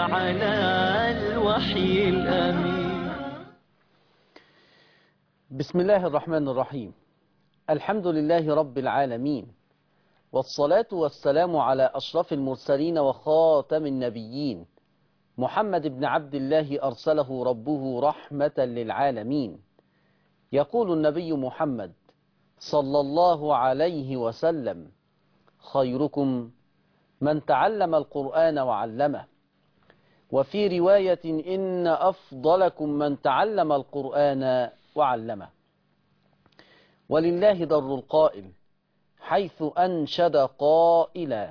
على الوحي الأمين بسم الله الرحمن الرحيم الحمد لله رب العالمين والصلاة والسلام على أشرف المرسلين وخاتم النبيين محمد بن عبد الله أرسله ربه رحمة للعالمين يقول النبي محمد صلى الله عليه وسلم خيركم من تعلم القرآن وعلمه وفي رواية إن أفضلكم من تعلم القرآن وعلمه ولله در القائل حيث أنشد قائلا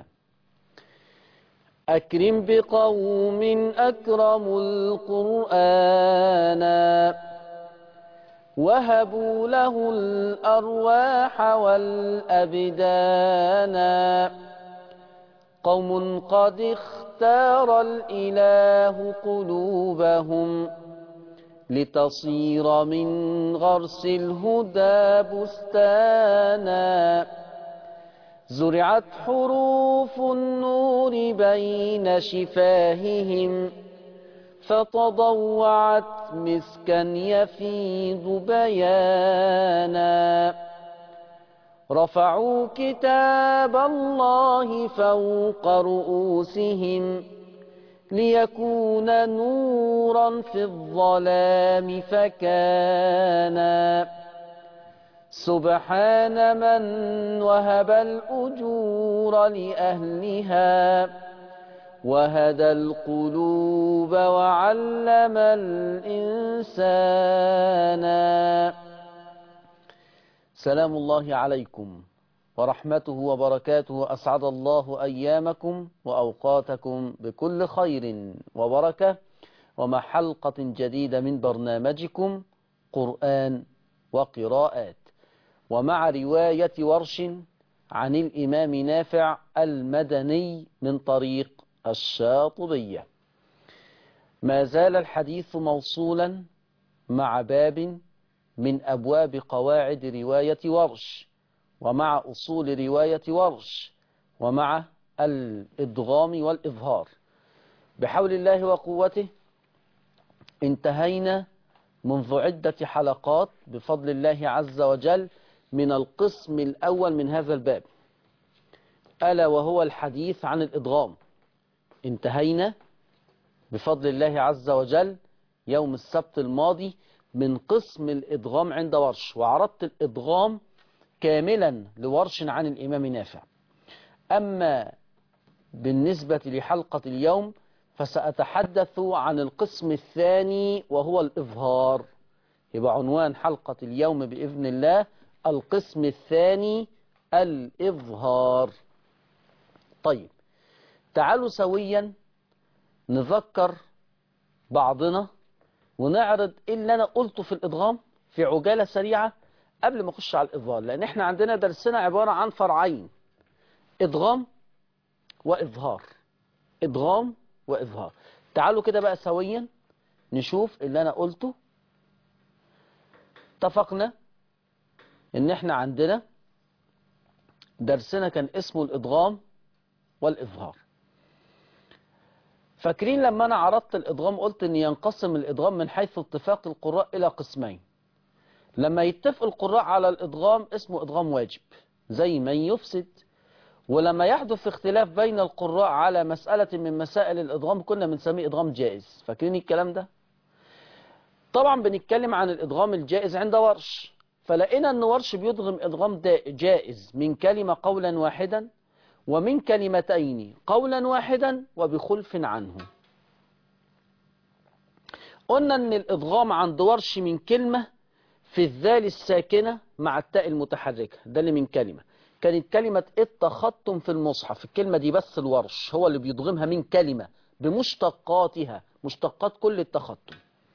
أكرم بقوم أكرموا القرآن وهبوا له الأرواح والأبدان قوم قد اختار الإله قلوبهم لتصير من غرس الهدى بستانا زرعت حروف النور بين شفاههم فتضوعت مسكا يفيض بيانا رفعوا كتاب الله فوق رؤوسهم ليكون نورا في الظلام فكان سبحان من وهب الأجور لأهلها وهدى القلوب وعلم الإنسان سلام الله عليكم ورحمته وبركاته أسعد الله أيامكم وأوقاتكم بكل خير وبركة ومع حلقة جديدة من برنامجكم قرآن وقراءات ومع رواية ورش عن الإمام نافع المدني من طريق الشاطبية ما زال الحديث موصولا مع باب من أبواب قواعد رواية ورش ومع أصول رواية ورش ومع الإدغام والإظهار بحول الله وقوته انتهينا منذ عدة حلقات بفضل الله عز وجل من القسم الأول من هذا الباب ألا وهو الحديث عن الإدغام انتهينا بفضل الله عز وجل يوم السبت الماضي من قسم الإدغام عند ورش وعرضت الإدغام كاملا لورش عن الإمام نافع أما بالنسبة لحلقة اليوم فسأتحدث عن القسم الثاني وهو الإظهار يبقى عنوان حلقة اليوم بإذن الله القسم الثاني الإظهار طيب تعالوا سويا نذكر بعضنا ونعرض إيه اللي أنا قلته في الإدغام في عجالة سريعة قبل ما أخش على الإظهار لأن إحنا عندنا درسنا عبارة عن فرعين إدغام وإظهار إدغام وإظهار تعالوا كده بقى سويا نشوف اللي أنا قلته اتفقنا إن إحنا عندنا درسنا كان اسمه الإدغام والإظهار فاكرين لما أنا عرضت الإدغام قلت إن ينقسم الإدغام من حيث اتفاق القراء إلى قسمين لما يتفق القراء على الإدغام اسمه إدغام واجب زي من يفسد ولما يحدث اختلاف بين القراء على مسألة من مسائل الإدغام كنا بنسميه إدغام جائز فاكرين الكلام ده طبعا بنتكلم عن الإدغام الجائز عند ورش فلقينا أن ورش بيدغم إدغام جائز من كلمة قولا واحدا ومن كلمتين قولا واحدا وبخلف عنه قلنا أن الإدغام عند ورش من كلمة في الذال الساكنة مع التاء المتحركة ده اللي من كلمة كانت كلمة التخطم في المصحف الكلمة دي بس الورش هو اللي بيضغمها من كلمة بمشتقاتها مشتقات كل التخطم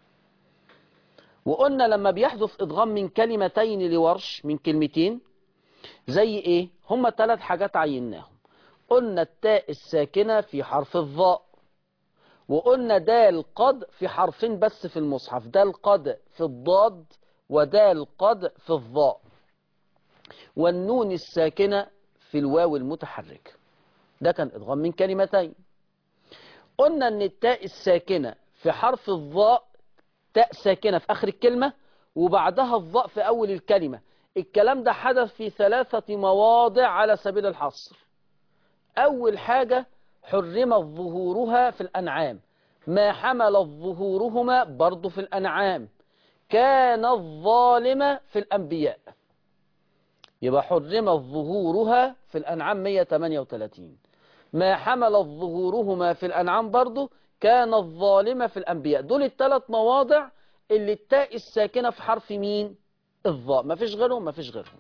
وقلنا لما بيحدث إدغام من كلمتين لورش من كلمتين زي إيه هما ثلاث حاجات عيناهم قلنا التاء الساكنة في حرف الظاء وقلنا دال قد في حرفين بس في المصحف دال قد في الضاد ودال قد في الظاء والنون الساكنة في الواو المتحرك ده كان إدغام من كلمتين قلنا ان التاء الساكنة في حرف الظاء تاء ساكنة في آخر الكلمة وبعدها الظاء في أول الكلمة الكلام ده حدث في ثلاثة مواضع على سبيل الحصر أول حاجة حرمت ظهورها في الأنعام ما حملت ظهورهما برضو في الأنعام كانت ظالمة في الأنبياء يبقى حرمت ظهورها في الأنعام 138 ما حملت ظهورهما في الأنعام برضو كانت ظالمة في الأنبياء دول الثلاث مواضع اللي التاء الساكنة في حرف مين الظاء ما فيش غيرهم ما فيش غيرهم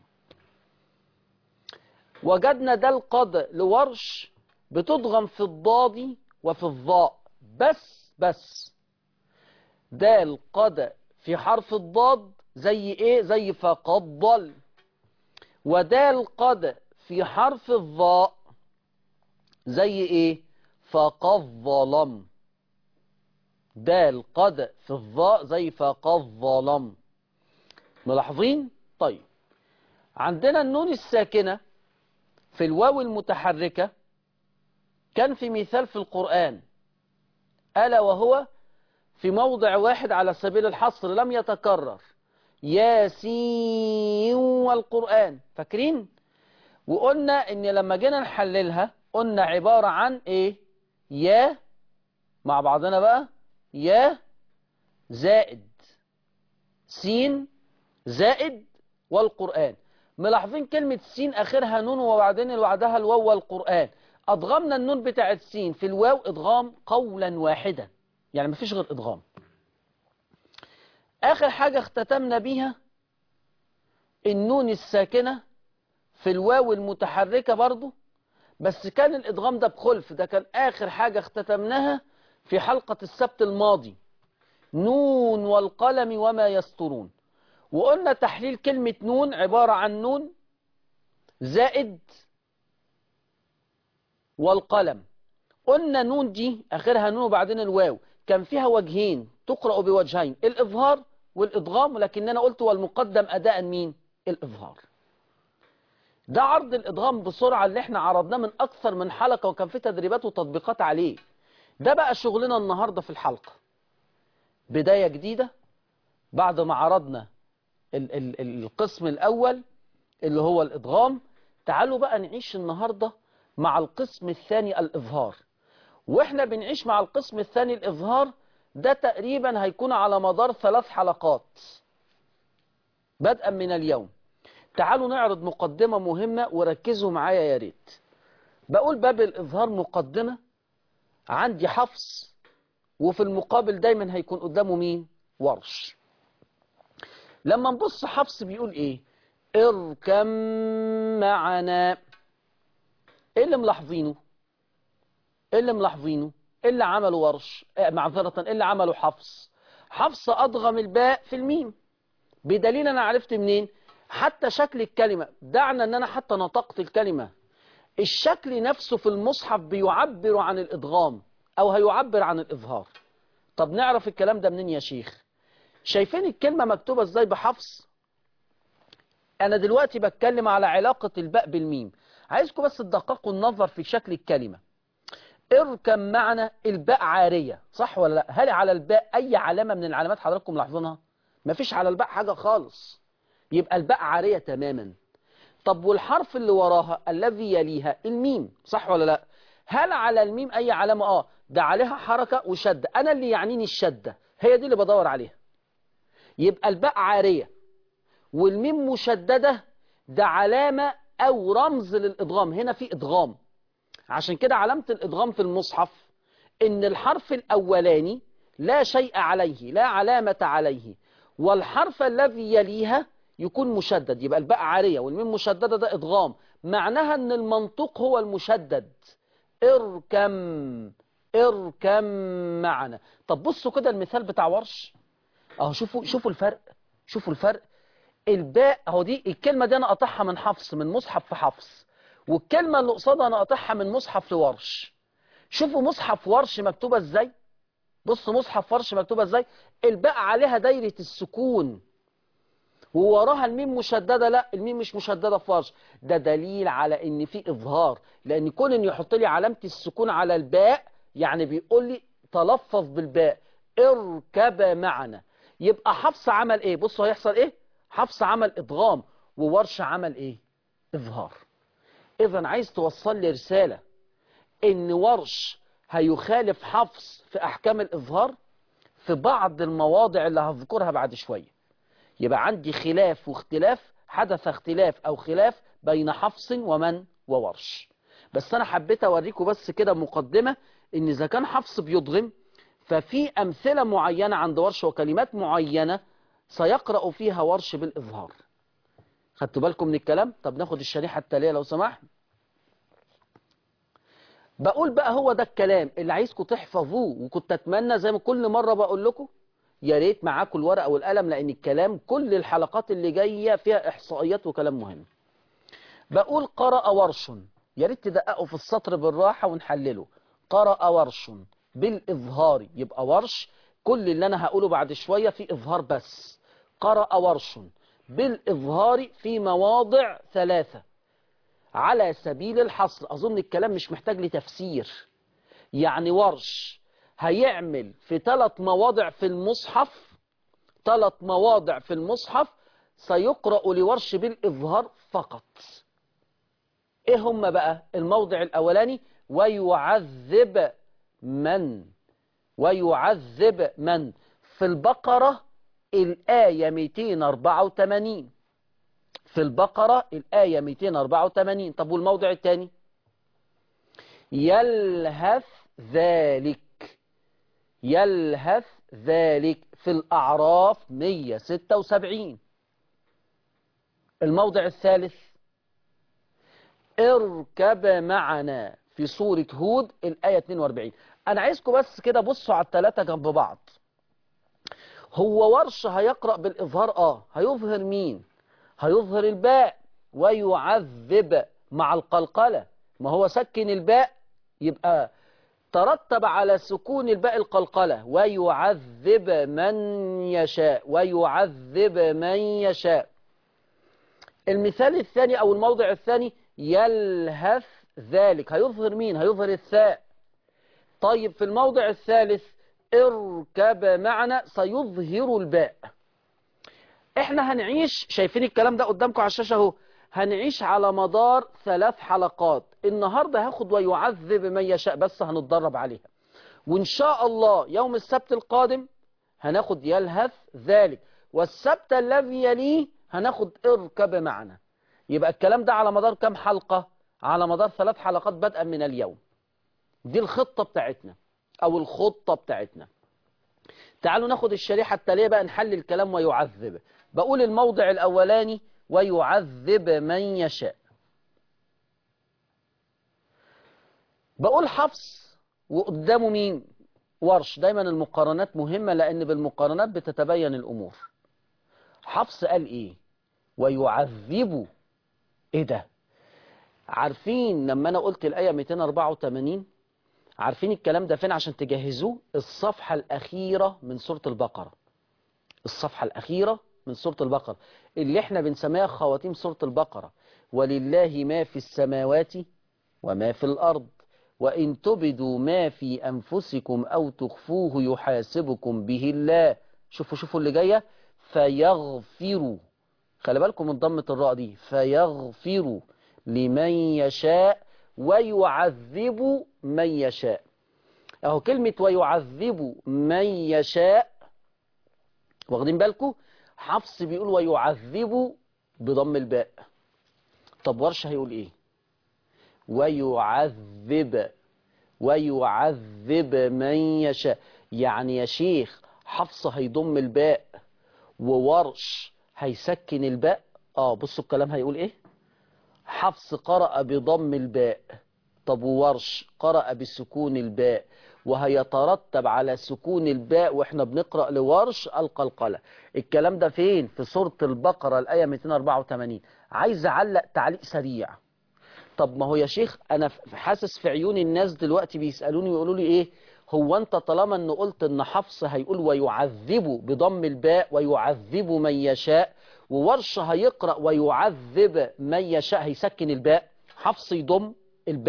وجدنا ده القد لورش بتضغم في الضاد وفي الظاء بس بس ده القد في حرف الضاد زي ايه زي فقد ضل وده القد في حرف الظاء زي ايه فقد ظلم ده القد في الظاء زي فقد ظلم ملاحظين طيب عندنا النون الساكنة في الواو المتحركة كان في مثال في القرآن ألا وهو في موضع واحد على سبيل الحصر لم يتكرر ياسين والقرآن فاكرين وقلنا ان لما جينا نحللها قلنا عبارة عن ايه يا مع بعضنا بقى يا زائد سين زائد والقرآن ملاحظين كلمة سين آخرها نون وبعدين اللي بعدها الواو والقرآن أضغمنا النون بتاعت سين في الواو إضغام قولا واحدا يعني مفيش غير إضغام آخر حاجة اختتمنا بيها النون الساكنة في الواو المتحركة برضو بس كان الإضغام ده بخلف ده كان آخر حاجة اختتمناها في حلقة السبت الماضي نون والقلم وما يسطرون وقلنا تحليل كلمة نون عبارة عن نون زائد والقلم قلنا نون دي آخرها نون وبعدين الواو كان فيها وجهين تقرأ بوجهين الإظهار والإضغام ولكننا قلت والمقدم أداء مين الإظهار ده عرض الإضغام بسرعة اللي احنا عرضناه من أكثر من حلقة وكان في تدريبات وتطبيقات عليه ده بقى شغلنا النهاردة في الحلقة بداية جديدة بعد ما عرضنا ال ال القسم الأول اللي هو الإضغام تعالوا بقى نعيش النهاردة مع القسم الثاني الإظهار وإحنا بنعيش مع القسم الثاني الإظهار ده تقريبا هيكون على مدار ثلاث حلقات بدءا من اليوم تعالوا نعرض مقدمة مهمة وركزوا معايا يا ريت بقول باب الإظهار مقدمة عندي حفص وفي المقابل دايما هيكون قدامه مين ورش لما نبص حفص بيقول ايه اركم معنا ايه اللي ملاحظينه ايه اللي ملاحظينه ايه اللي عمله ورش آه معذرة ايه اللي عمله حفص حفص ادغم الباء في الميم بدليل انا عرفت منين حتى شكل الكلمة دعنا ان انا حتى نطقت الكلمة الشكل نفسه في المصحف بيعبر عن الادغام او هيعبر عن الاظهار طب نعرف الكلام ده منين يا شيخ شايفين الكلمة مكتوبة ازاي بحفص انا دلوقتي بتكلم على علاقة الباء بالميم عايزكم بس تدققوا النظر في شكل الكلمة اركب معنا الباء عارية صح ولا لا هل على الباء اي علامة من العلامات حضراتكم لاحظينها مفيش على الباء حاجة خالص يبقى الباء عارية تماما طب والحرف اللي وراها الذي يليها الميم صح ولا لا هل على الميم اي علامة اه ده عليها حركة وشدة انا اللي يعنيني الشدة هي دي اللي بدور عليها يبقى الباء عارية والميم مشددة ده علامة او رمز للادغام هنا في ادغام عشان كده علامة الادغام في المصحف ان الحرف الاولاني لا شيء عليه لا علامة عليه والحرف الذي يليها يكون مشدد يبقى الباء عارية والميم مشددة ده ادغام معناها ان المنطوق هو المشدد اركم اركم معنا طب بصوا كده المثال بتاع ورش اهو شوفوا شوفوا الفرق شوفوا الفرق الباء اهو دي الكلمة دي انا قطعها من حفص من مصحف في حفص والكلمة اللي قصادها انا قطعها من مصحف لورش شوفوا مصحف ورش مكتوبة ازاي بص مصحف ورش مكتوبة ازاي الباء عليها دايرة السكون ووراها الميم مشددة لا الميم مش مشددة في ورش ده دليل على ان في اظهار لان كون ان يحط لي علامة السكون على الباء يعني بيقول لي تلفظ بالباء اركب معنا يبقى حفص عمل ايه بصوا هيحصل ايه حفص عمل ادغام وورش عمل ايه اظهار اذا عايز توصل لي رسالة ان ورش هيخالف حفص في احكام الاظهار في بعض المواضع اللي هذكرها بعد شوية يبقى عندي خلاف واختلاف حدث اختلاف او خلاف بين حفص ومن وورش بس انا حبيت اوريكم بس كده مقدمة ان اذا كان حفص بيضغم ففي امثلة معينة عند ورش وكلمات معينة سيقرأ فيها ورش بالاظهار خدتوا بالكم من الكلام طب ناخد الشريحة التالية لو سمحت بقول بقى هو ده الكلام اللي عايزكم تحفظوه وكنت اتمنى زي ما كل مرة بقول لكم يا ريت معاكم الورقة والقلم لان الكلام كل الحلقات اللي جاية فيها احصائيات وكلام مهم بقول قرأ ورش يا ريت تدققوا في السطر بالراحة ونحلله قرأ ورش بالإظهار يبقى ورش كل اللي أنا هقوله بعد شوية في إظهار بس قرأ ورش بالإظهار في مواضع ثلاثة على سبيل الحصر أظن الكلام مش محتاج لتفسير يعني ورش هيعمل في ثلاث مواضع في المصحف ثلاث مواضع في المصحف سيقرأ لورش بالإظهار فقط ايه هم بقى الموضع الاولاني ويعذب من ويعذب من في البقرة الآية 284 في البقرة الآية 284 طب والموضع الثاني يلهث ذلك يلهث ذلك في الأعراف 176 الموضع الثالث اركب معنا في سورة هود الآية 42 أنا عايزكم بس كده بصوا على الثلاثة جنب بعض هو ورش هيقرأ بالإظهار آه هيظهر مين هيظهر الباء ويعذب مع القلقلة ما هو سكن الباء يبقى ترتب على سكون الباء القلقلة ويعذب من يشاء ويعذب من يشاء المثال الثاني أو الموضع الثاني يلهث ذلك هيظهر مين هيظهر الثاء طيب في الموضع الثالث اركب معنا سيظهر الباء احنا هنعيش شايفين الكلام ده قدامكم على الشاشة اهو هنعيش على مدار ثلاث حلقات النهاردة هاخد ويعذب من يشاء بس هنتدرب عليها وان شاء الله يوم السبت القادم هناخد يلهث ذلك والسبت الذي يليه هناخد اركب معنا يبقى الكلام ده على مدار كم حلقة على مدار ثلاث حلقات بدءا من اليوم دي الخطة بتاعتنا او الخطة بتاعتنا تعالوا ناخد الشريحة التالية بقى نحل الكلام ويعذب بقول الموضع الاولاني ويعذب من يشاء بقول حفص وقدامه مين ورش دايما المقارنات مهمة لان بالمقارنات بتتبين الامور حفص قال ايه ويعذب ايه ده عارفين لما انا قلت الايه 284 عارفين الكلام ده فين عشان تجهزوه الصفحه الاخيره من سوره البقره الصفحه الاخيره من سوره البقره اللي احنا بنسميها خواتيم سوره البقره ولله ما في السماوات وما في الارض وان تبدوا ما في انفسكم او تخفوه يحاسبكم به الله شوفوا شوفوا اللي جايه فيغفروا خلي بالكم من ضمة الراء دي فيغفر لمن يشاء ويعذب من يشاء اهو كلمة ويعذب من يشاء واخدين بالكم حفص بيقول ويعذب بضم الباء طب ورش هيقول ايه ويعذب ويعذب من يشاء يعني يا شيخ حفص هيضم الباء وورش هيسكن الباء اه بصوا الكلام هيقول ايه حفص قرأ بضم الباء طب وورش قرأ بسكون الباء وهيترتب على سكون الباء واحنا بنقرأ لورش القلقلة الكلام ده فين في سورة البقرة الآية 284 عايز اعلق تعليق سريع طب ما هو يا شيخ انا حاسس في عيون الناس دلوقتي بيسألوني ويقولوا لي ايه هو انت طالما ان قلت ان حفص هيقول ويعذب بضم الباء ويعذب من يشاء وورش هيقرأ ويعذب من يشاء هيسكن الباء حفص يضم الباء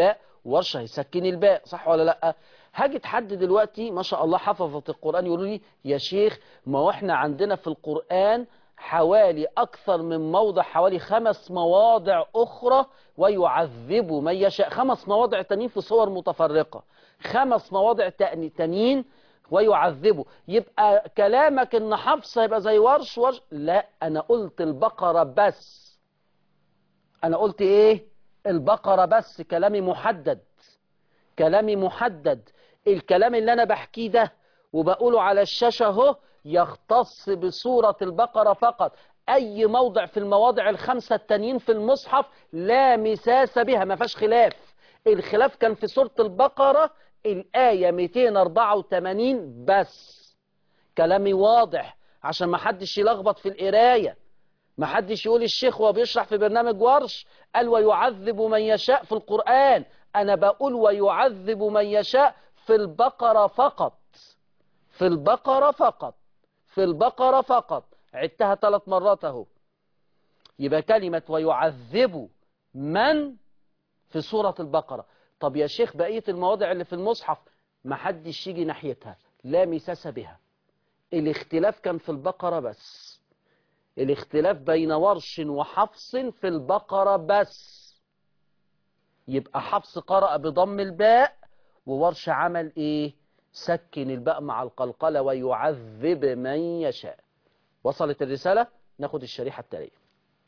ورش هيسكن الباء صح ولا لا هاجي حد دلوقتي ما شاء الله حفظت القرآن يقولوا لي يا شيخ ما هو احنا عندنا في القرآن حوالي أكثر من موضع حوالي خمس مواضع أخرى ويعذب من يشاء خمس مواضع تانيين في صور متفرقة خمس مواضع تاني- تانيين ويعذبه يبقى كلامك ان حفص هيبقى زي ورش ورش لا انا قلت البقرة بس انا قلت ايه البقرة بس كلامي محدد كلامي محدد الكلام اللي انا بحكيه ده وبقوله على الشاشة اهو يختص بسورة البقرة فقط اي موضع في المواضع الخمسة التانيين في المصحف لا مساس بها ما فيهاش خلاف الخلاف كان في سورة البقرة الآية 284 بس كلامي واضح عشان ما حدش يلخبط في القراية ما حدش يقول الشيخ وهو بيشرح في برنامج ورش قال ويعذب من يشاء في القرآن أنا بقول ويعذب من يشاء في البقرة فقط في البقرة فقط في البقرة فقط عدتها ثلاث مرات اهو يبقى كلمة ويعذب من في سورة البقرة طب يا شيخ بقية المواضع اللي في المصحف ما حدش يجي ناحيتها لا مساس بها الاختلاف كان في البقرة بس الاختلاف بين ورش وحفص في البقرة بس يبقى حفص قرأ بضم الباء وورش عمل ايه سكن الباء مع القلقلة ويعذب من يشاء وصلت الرسالة ناخد الشريحة التالية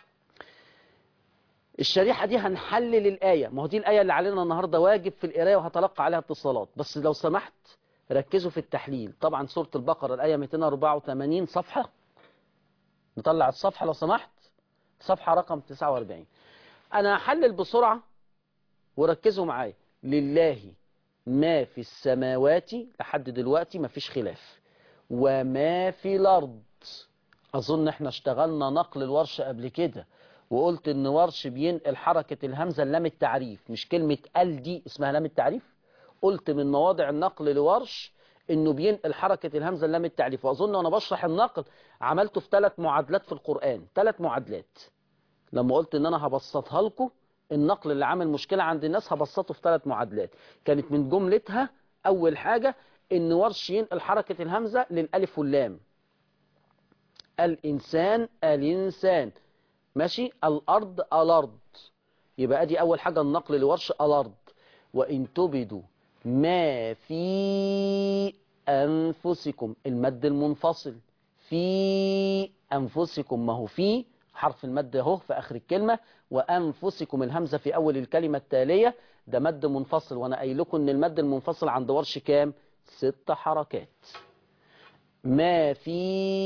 الشريحة دي هنحلل الآية ما هو دي الآية اللي علينا النهاردة واجب في القراية وهتلقى عليها اتصالات بس لو سمحت ركزوا في التحليل طبعا سورة البقرة الآية 284 صفحة نطلع الصفحة لو سمحت صفحة رقم 49 أنا هحلل بسرعة وركزوا معايا لله ما في السماوات لحد دلوقتي ما فيش خلاف وما في الأرض أظن احنا اشتغلنا نقل الورش قبل كده وقلت ان ورش بينقل حركة الهمزة لام التعريف مش كلمة ال دي اسمها لام التعريف قلت من مواضع النقل لورش انه بينقل حركة الهمزة لام التعريف واظن وانا بشرح النقل عملته في ثلاث معادلات في القرآن ثلاث معادلات لما قلت ان انا هبسطها لكم النقل اللي عامل مشكلة عند الناس هبسطه في ثلاث معادلات كانت من جملتها اول حاجة ان ورش ينقل حركة الهمزة للالف واللام الانسان الانسان ماشي الارض الارض يبقى ادي اول حاجة النقل لورش الارض وان تبدوا ما في انفسكم المد المنفصل في انفسكم ما هو في حرف المد اهو في اخر الكلمة وانفسكم الهمزة في اول الكلمة التالية ده مد منفصل وانا قايل لكم ان المد المنفصل عند ورش كام ست حركات ما في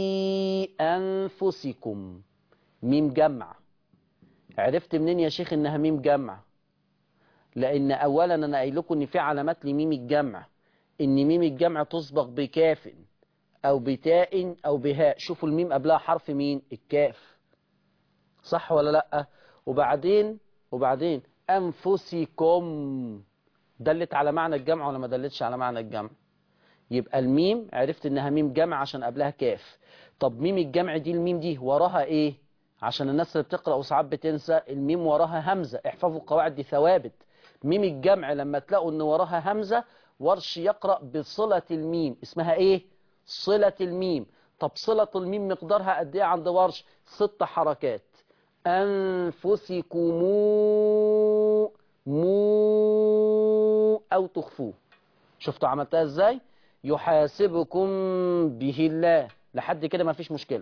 انفسكم ميم جمع عرفت منين يا شيخ انها ميم جمع لان اولا انا قايل لكم ان في علامات لميم الجمع ان ميم الجمع تسبق بكاف او بتاء او بهاء شوفوا الميم قبلها حرف مين الكاف صح ولا لا وبعدين وبعدين انفسكم دلت على معنى الجمع ولا ما دلتش على معنى الجمع يبقى الميم عرفت انها ميم جمع عشان قبلها كاف طب ميم الجمع دي الميم دي وراها ايه عشان الناس اللي بتقرأ وساعات بتنسى الميم وراها همزة احفظوا القواعد دي ثوابت ميم الجمع لما تلاقوا ان وراها همزة ورش يقرأ بصلة الميم اسمها ايه صلة الميم طب صلة الميم مقدارها قد ايه عند ورش ست حركات أنفسكم مو أو تخفوه شفتوا عملتها ازاي يحاسبكم به الله لحد كده ما فيش مشكلة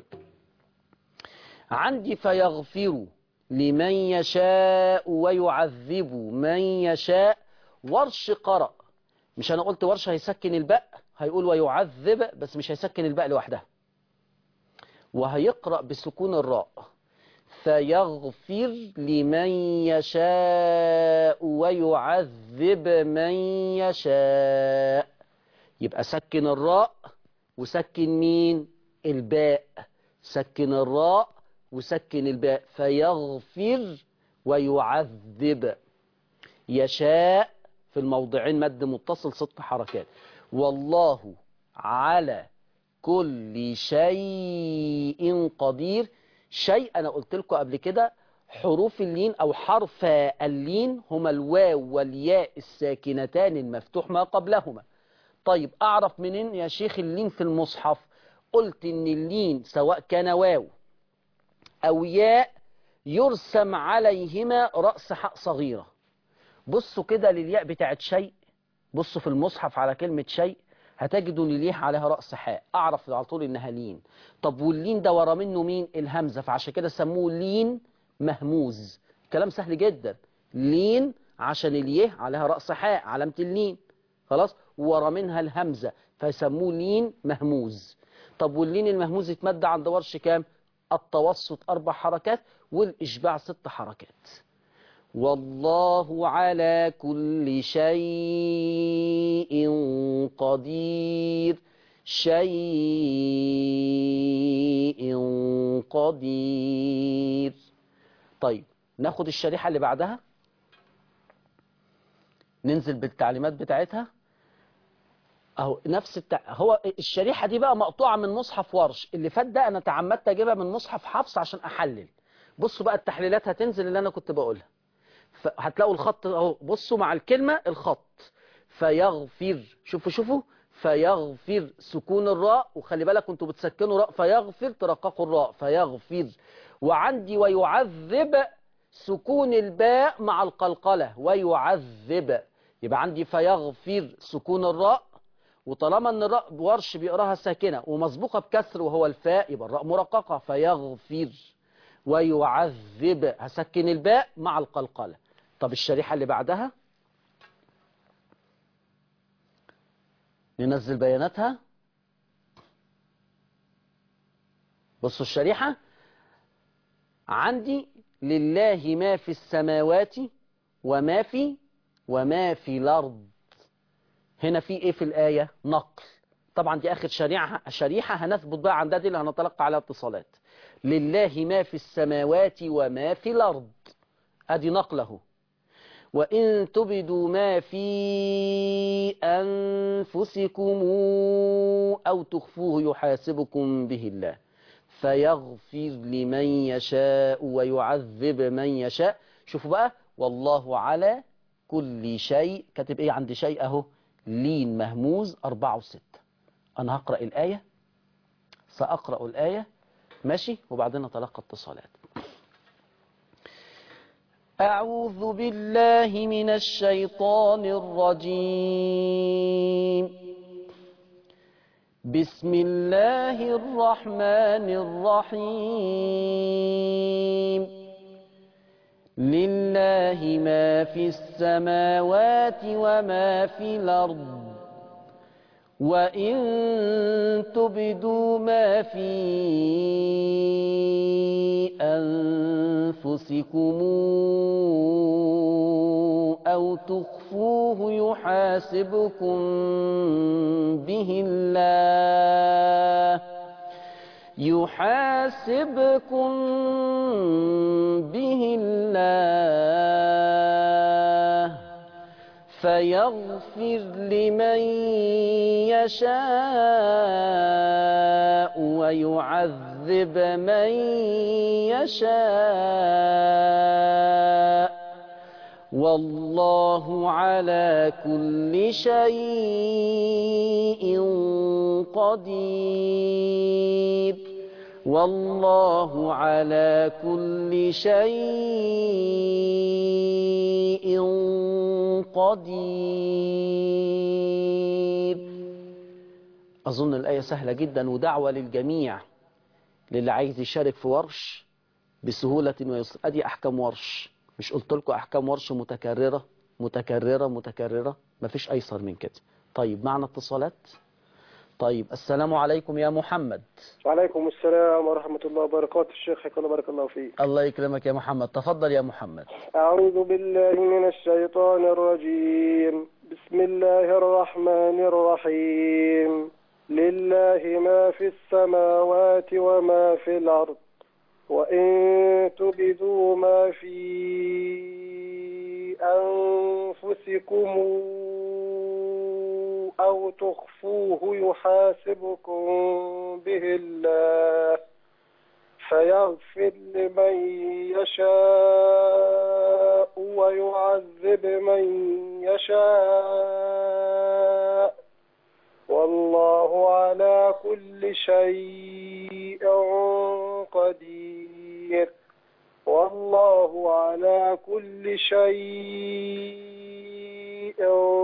عندي فيغفر لمن يشاء ويعذب من يشاء ورش قرأ مش أنا قلت ورش هيسكن الباء هيقول ويعذب بس مش هيسكن الباء لوحدها وهيقرأ بسكون الراء فيغفر لمن يشاء ويعذب من يشاء يبقى سكن الراء وسكن مين الباء سكن الراء وسكن الباء فيغفر ويعذب يشاء في الموضعين مد متصل ست حركات والله على كل شيء قدير شيء أنا قلت لكم قبل كده حروف اللين أو حرف اللين هما الواو والياء الساكنتان المفتوح ما قبلهما طيب أعرف منين يا شيخ اللين في المصحف قلت إن اللين سواء كان واو أو ياء يرسم عليهما رأس حق صغيرة بصوا كده للياء بتاعت شيء بصوا في المصحف على كلمة شيء هتجدوا ان ليه عليها رأس حاء أعرف على طول إنها لين طب واللين ده ورا منه مين الهمزة فعشان كده سموه لين مهموز كلام سهل جدا لين عشان اليه عليها رأس حاء علامة اللين خلاص ورا منها الهمزة فيسموه لين مهموز طب واللين المهموز يتمد عند ورش كام التوسط أربع حركات والإشباع ست حركات والله على كل شيء قدير شيء قدير طيب ناخد الشريحة اللي بعدها ننزل بالتعليمات بتاعتها اهو نفس التع... هو الشريحة دي بقى مقطوعة من مصحف ورش اللي فات ده انا تعمدت اجيبها من مصحف حفص عشان احلل بصوا بقى التحليلات هتنزل اللي انا كنت بقولها هتلاقوا الخط اهو بصوا مع الكلمة الخط فيغفر شوفوا شوفوا فيغفر سكون الراء وخلي بالك كنتوا بتسكنوا راء فيغفر ترققوا الراء فيغفر وعندي ويعذب سكون الباء مع القلقلة ويعذب يبقى عندي فيغفر سكون الراء وطالما ان الراء ورش بيقراها ساكنة ومسبوقة بكسر وهو الفاء يبقى الراء مرققة فيغفر ويعذب هسكن الباء مع القلقلة طب الشريحة اللي بعدها ننزل بياناتها بصوا الشريحة عندي لله ما في السماوات وما في وما في الأرض هنا في ايه في الآية نقل طبعا دي آخر شريحة, شريحة هنثبت بقى عن ده دي اللي هنتلقى على اتصالات لله ما في السماوات وما في الأرض أدي نقله وإن تبدوا ما في أنفسكم أو تخفوه يحاسبكم به الله فيغفر لمن يشاء ويعذب من يشاء شوفوا بقى والله على كل شيء كاتب ايه عند شيء اهو لين مهموز أربعة وستة أنا هقرأ الآية سأقرأ الآية ماشي وبعدين نتلقى اتصالات أعوذ بالله من الشيطان الرجيم بسم الله الرحمن الرحيم لله ما في السماوات وما في الأرض وإن تبدوا ما في أنفسكم أو تخفوه يحاسبكم به الله يحاسبكم به الله فيغفر لمن يشاء ويعذب من يشاء والله على كل شيء قدير والله على كل شيء قدير أظن الآية سهلة جدا ودعوة للجميع للي عايز يشارك في ورش بسهولة ويسر أدي أحكام ورش مش قلت لكم أحكام ورش متكررة متكررة متكررة مفيش أيسر من كده طيب معنا اتصالات طيب السلام عليكم يا محمد وعليكم السلام ورحمة الله وبركاته الشيخ حياك الله بارك الله فيك الله يكرمك يا محمد تفضل يا محمد أعوذ بالله من الشيطان الرجيم بسم الله الرحمن الرحيم لله ما في السماوات وما في الأرض وإن تبدوا ما في أنفسكم أو تخفوه يحاسبكم به الله فيغفر لمن يشاء ويعذب من يشاء والله على كل شيء قدير والله على كل شيء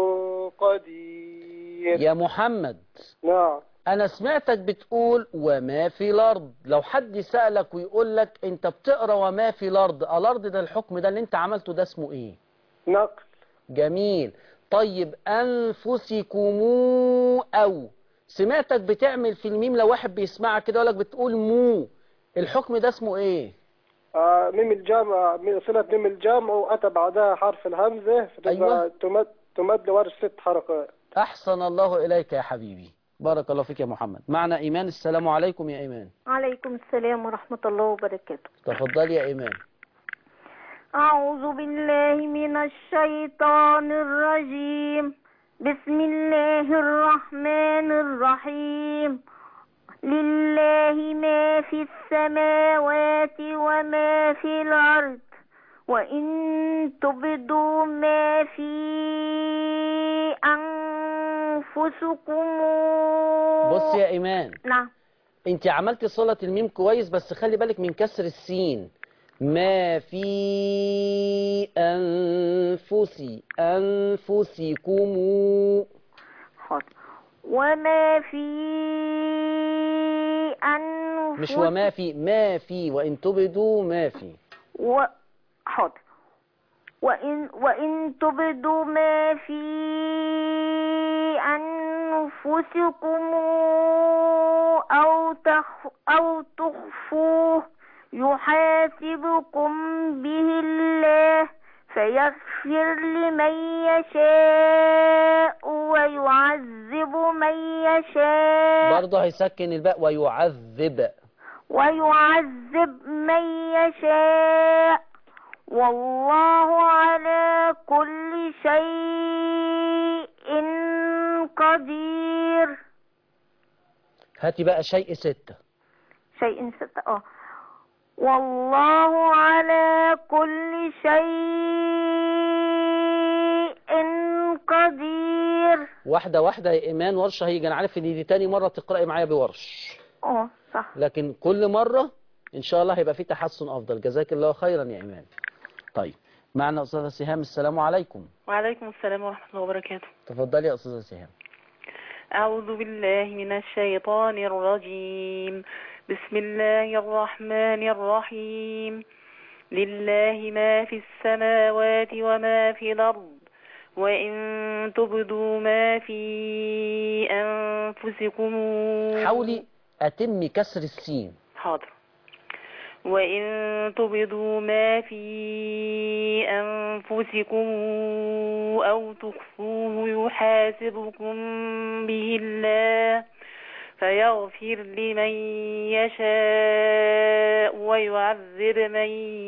قدير يا محمد نعم انا سمعتك بتقول وما في الارض لو حد سألك ويقول لك انت بتقرا وما في الارض الارض ده الحكم ده اللي انت عملته ده اسمه ايه نقل جميل طيب انفسكم او سمعتك بتعمل في الميم لو واحد بيسمعك كده يقول لك بتقول مو الحكم ده اسمه ايه آه ميم الجامع من صلة ميم الجامع وأتى بعدها حرف الهمزة فتبقى أيوة. تمد تمد لورش ست حركات احسن الله اليك يا حبيبي بارك الله فيك يا محمد معنا ايمان السلام عليكم يا ايمان عليكم السلام ورحمة الله وبركاته تفضلي يا ايمان أعوذ بالله من الشيطان الرجيم بسم الله الرحمن الرحيم لله ما في السماوات وما في الأرض وإن تبدوا ما في أنفسكم بص يا ايمان نعم انت عملتي صلة الميم كويس بس خلي بالك من كسر السين ما في أنفسي أنفسكم حاضر وما في أنفسكم مش وما في ما في وإن تبدوا ما في و... حاضر وإن وإن تبدوا ما في أنفسكم أو تخ أو تخفوه يحاسبكم به الله فيغفر لمن يشاء ويعذب من يشاء برضه هيسكن الباء ويعذب ويعذب من يشاء والله على كل شيء قدير هاتي بقى شيء ستة شيء ستة اه والله على كل شيء قدير واحدة واحدة يا إيمان ورشة هيجي أنا عارف إن دي تاني مرة تقرأي معايا بورش اه صح لكن كل مرة إن شاء الله هيبقى في تحسن أفضل جزاك الله خيرا يا إيمان طيب معنا أستاذة سهام السلام عليكم وعليكم السلام ورحمة الله وبركاته تفضلي يا أستاذة سهام أعوذ بالله من الشيطان الرجيم بسم الله الرحمن الرحيم لله ما في السماوات وما في الأرض وإن تبدوا ما في أنفسكم حاولي أتم كسر السين حاضر وإن تبدوا ما في أنفسكم أو تخفوه يحاسبكم به الله فيغفر لمن يشاء ويعذب من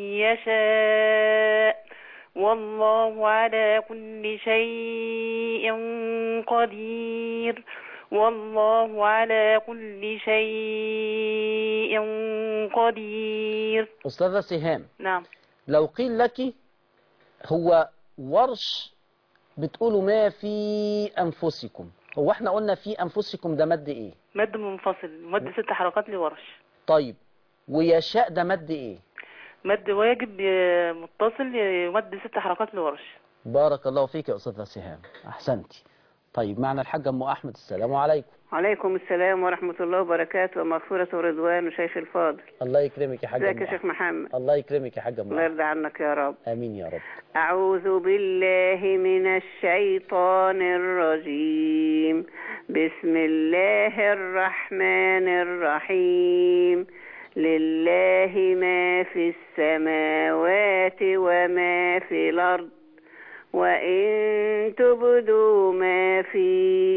يشاء والله على كل شيء قدير والله على كل شيء قدير أستاذة سهام نعم لو قيل لك هو ورش بتقولوا ما في أنفسكم هو احنا قلنا في أنفسكم ده مد إيه مد منفصل مد ست حركات لورش طيب ويشاء ده مد إيه مد واجب آه، متصل آه، مد ست حركات لورش بارك الله فيك يا أستاذة سهام أحسنتي طيب معنا الحاج أم أحمد السلام عليكم عليكم السلام ورحمة الله وبركاته ومغفرة ورضوان وشيخ الفاضل الله يكرمك يا حاج ازيك أم يا شيخ أحمد محمد الله يكرمك يا حاج أم الله أحمد يرضى عنك يا رب آمين يا رب أعوذ بالله من الشيطان الرجيم بسم الله الرحمن الرحيم لله ما في السماوات وما في الأرض وإن تبدوا ما في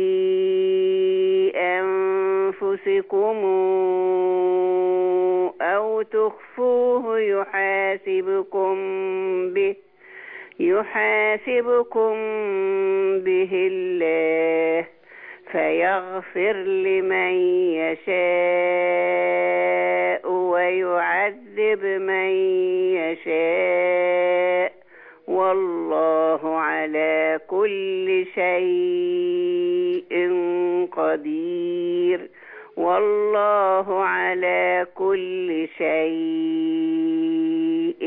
أنفسكم أو تخفوه يحاسبكم به يحاسبكم به الله فيغفر لمن يشاء ويعذب من يشاء والله على كل شيء قدير والله على كل شيء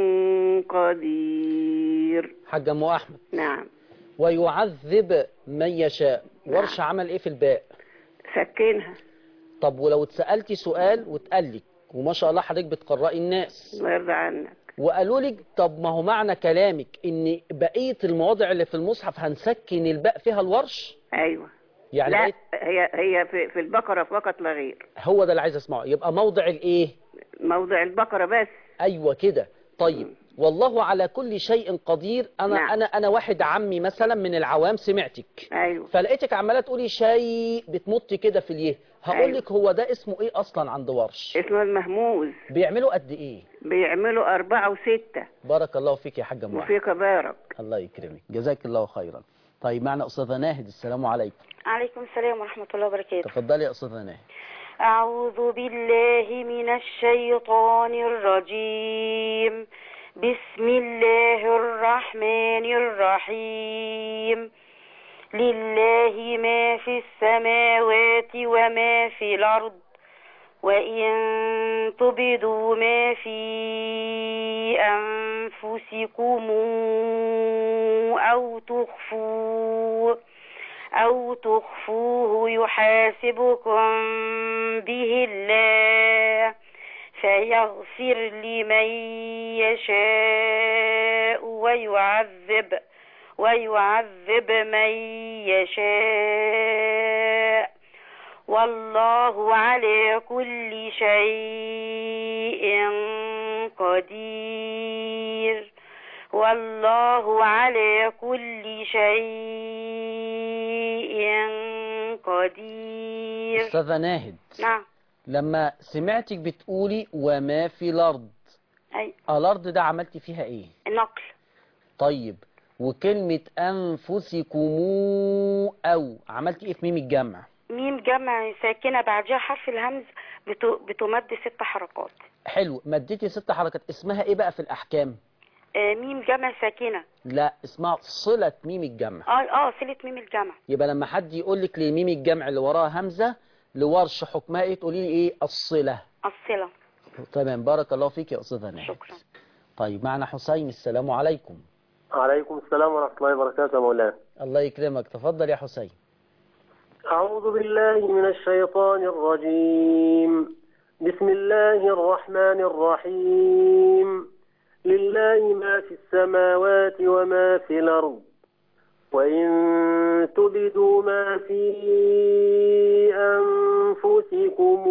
قدير حاج ام احمد نعم ويعذب من يشاء ورش عمل ايه في الباء سكنها طب ولو اتسالتي سؤال واتقال لك وما شاء الله حضرتك بتقرأي الناس الله يرضى عنك وقالوا لك طب ما هو معنى كلامك ان بقيه المواضع اللي في المصحف هنسكن الباء فيها الورش ايوه يعني لا بقيت هي هي في, في البقرة فقط لا غير هو ده اللي عايز اسمعه يبقى موضع الايه موضع البقرة بس ايوه كده طيب والله على كل شيء قدير انا نعم. انا انا واحد عمي مثلا من العوام سمعتك ايوه فلقيتك عماله تقولي شيء بتمطي كده في اليه هقول أيوة. لك هو ده اسمه ايه اصلا عند ورش اسمه المهموز بيعملوا قد ايه بيعملوا أربعة وستة بارك الله فيك يا حاج مواحد وفيك بارك الله يكرمك جزاك الله خيرا طيب معنا استاذه ناهد السلام عليكم عليكم السلام ورحمة الله وبركاته تفضلي يا استاذه ناهد أعوذ بالله من الشيطان الرجيم بسم الله الرحمن الرحيم لله ما في السماوات وما في الأرض وإن تبدوا ما في أنفسكم أو تخفوه أو تخفوه يحاسبكم به الله فيغفر لمن يشاء ويعذب ويعذب من يشاء والله على كل شيء قدير والله على كل شيء قدير استاذه ناهد نعم لما سمعتك بتقولي وما في الارض أي الارض ده عملتي فيها ايه النقل طيب وكلمة أنفسكم أو عملتي إيه في ميم الجمع ميم جمع ساكنة بعدها حرف الهمز بت- بتمد ست حركات حلو مديتي ست حركات اسمها إيه بقى في الأحكام آه، ميم جمع ساكنة لا اسمها صلة ميم الجمع اه اه صلة ميم الجمع يبقى لما حد يقول لك لميم الجمع اللي وراها همزة لورش حكمها إيه تقولي لي إيه الصلة الصلة تمام بارك الله فيك يا أستاذة ناهد شكرا طيب معنا حسين السلام عليكم عليكم السلام ورحمة الله وبركاته مولانا الله يكرمك تفضل يا حسين أعوذ بالله من الشيطان الرجيم بسم الله الرحمن الرحيم لله ما في السماوات وما في الأرض وإن تبدوا ما في أنفسكم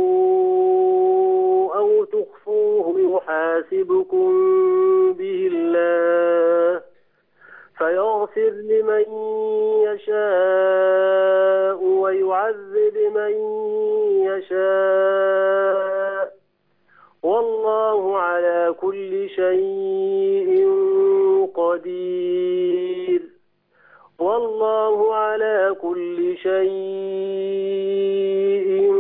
أو تخفوه يحاسبكم به الله فيغفر لمن يشاء ويعذب من يشاء والله على كل شيء قدير والله على كل شيء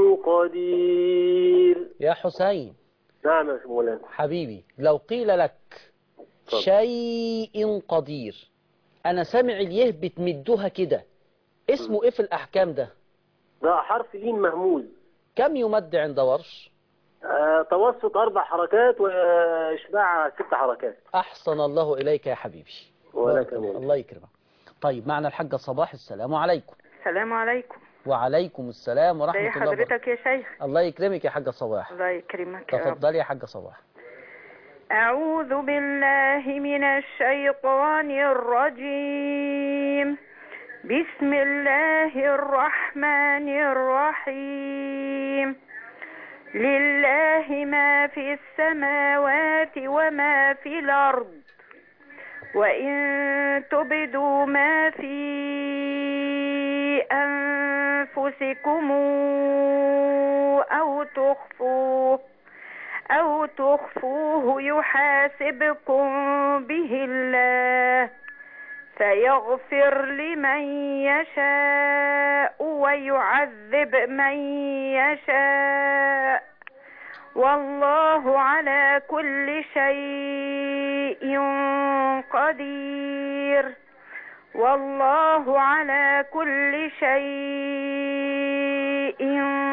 قدير يا حسين نعم يا مولانا حبيبي لو قيل لك اتفضل. شيء قدير انا سامع اليه بتمدها كده اسمه ايه في الاحكام ده ده حرف لين مهموز كم يمد عند ورش آه، توسط أربع حركات وإشباع ست حركات احسن الله اليك يا حبيبي ولك بارك الله. أمين. الله يكرمك طيب معنا الحاجة صباح السلام عليكم السلام عليكم وعليكم السلام ازي ورحمة الله وبركاته حضرتك يا شيخ الله يكرمك يا حاجة صباح الله يكرمك يا رب تفضلي يا حاجة صباح أعوذ بالله من الشيطان الرجيم بسم الله الرحمن الرحيم لله ما في السماوات وما في الأرض وإن تبدوا ما في أنفسكم أو تخفوه أو تخفوه يحاسبكم به الله فيغفر لمن يشاء ويعذب من يشاء والله على كل شيء قدير والله على كل شيء